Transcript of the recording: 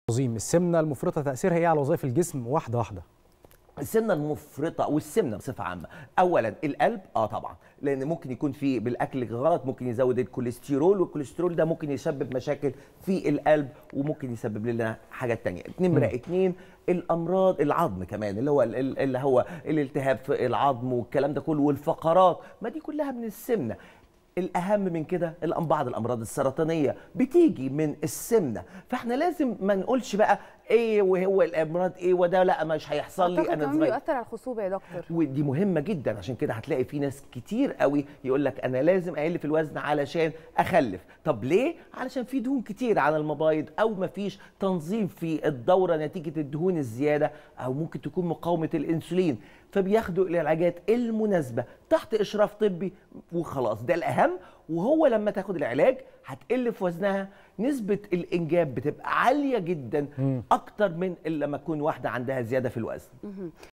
عظيم السمنه المفرطه تاثيرها ايه على وظائف الجسم واحده واحده السمنه المفرطه والسمنه بصفه عامه اولا القلب اه طبعا لان ممكن يكون في بالاكل غلط ممكن يزود الكوليسترول والكوليسترول ده ممكن يسبب مشاكل في القلب وممكن يسبب لنا حاجات تانية نمره اتنين الامراض العظم كمان اللي هو اللي هو الالتهاب في العظم والكلام ده كله والفقرات ما دي كلها من السمنه الاهم من كده بعض الامراض السرطانيه بتيجي من السمنه فاحنا لازم ما نقولش بقى ايه وهو الامراض ايه وده لا مش هيحصل لي انا كمان بيؤثر على الخصوبه يا دكتور ودي مهمه جدا عشان كده هتلاقي في ناس كتير قوي يقول لك انا لازم اقل في الوزن علشان اخلف طب ليه علشان في دهون كتير على المبايض او ما فيش تنظيم في الدوره نتيجه الدهون الزياده او ممكن تكون مقاومه الانسولين فبياخدوا العلاجات المناسبه تحت اشراف طبي وخلاص ده الاهم وهو لما تاخد العلاج هتقل في وزنها نسبه الانجاب بتبقى عاليه جدا اكتر من لما تكون واحده عندها زياده في الوزن